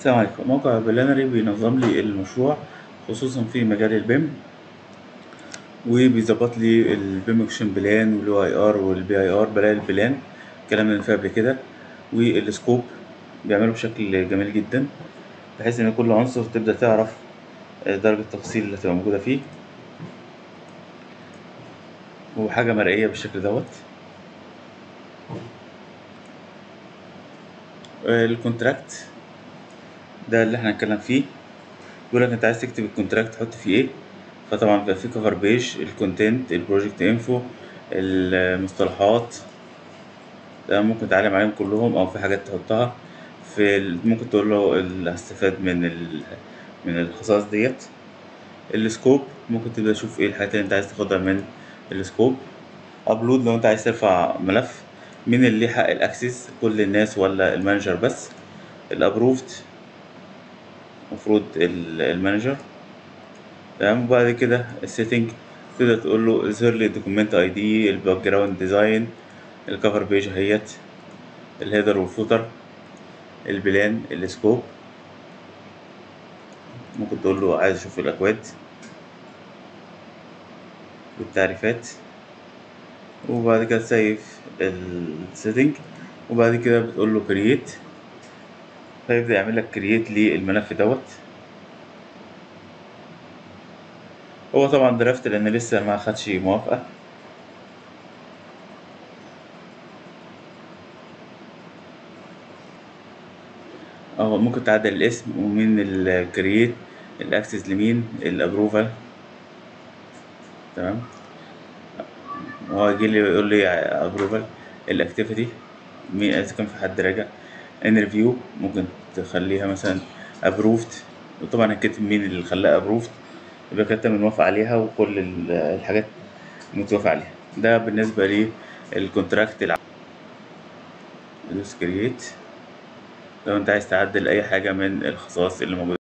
السلام عليكم موقع بلانري بينظم لي المشروع خصوصا في مجال البيم وبيظبط لي البيم اكشن بلان واليو اي ار والبي اي ار بلاقي البلان الكلام اللي فيه قبل كده والسكوب بيعمله بشكل جميل جدا بحيث ان كل عنصر تبدأ تعرف درجة التفاصيل اللي هتبقى موجودة فيه وحاجة مرئية بالشكل دوت الكونتراكت ده اللي احنا هنتكلم فيه بيقول لك انت عايز تكتب الكونتراكت تحط فيه ايه فطبعا بيبقى فيه كفر بيج الكونتنت البروجكت انفو المصطلحات ده ممكن تعلم عليهم كلهم او في حاجات تحطها في ال- ممكن تقول له اللي هستفاد من ال... من الخصائص ديت السكوب ممكن تبدأ تشوف ايه الحاجات اللي انت عايز تاخدها من السكوب ابلود لو انت عايز ترفع ملف مين اللي ليه حق الاكسس كل الناس ولا المانجر بس الابروفد المفروض المانجر تمام وبعد كده السيتنج تقدر تقول له اظهر لي الدوكيمنت اي دي الباك جراوند ديزاين الكفر بيج اهيت الهيدر والفوتر البلان السكوب ممكن تقول له عايز اشوف الاكواد والتعريفات وبعد كده سيف السيتنج وبعد كده بتقول له كرييت فيبدأ يعمل لك كرييت للملف دوت هو طبعا درافت لان لسه ما خدش موافقة اه ممكن تعدل الاسم ومين الكرييت الاكسس لمين الابروفال تمام هو يجي لي يقول لي ابروفال الاكتيفيتي مين اذا كان في حد راجع ان ريفيو ممكن تخليها مثلا ابروفد وطبعا هتكتب مين اللي خلاها ابروفد يبقى كده تم موافق عليها وكل ال- الحاجات متوافق عليها ده بالنسبة للكونتراكت الع... دوس كرييت لو انت عايز تعدل اي حاجة من الخصائص اللي موجودة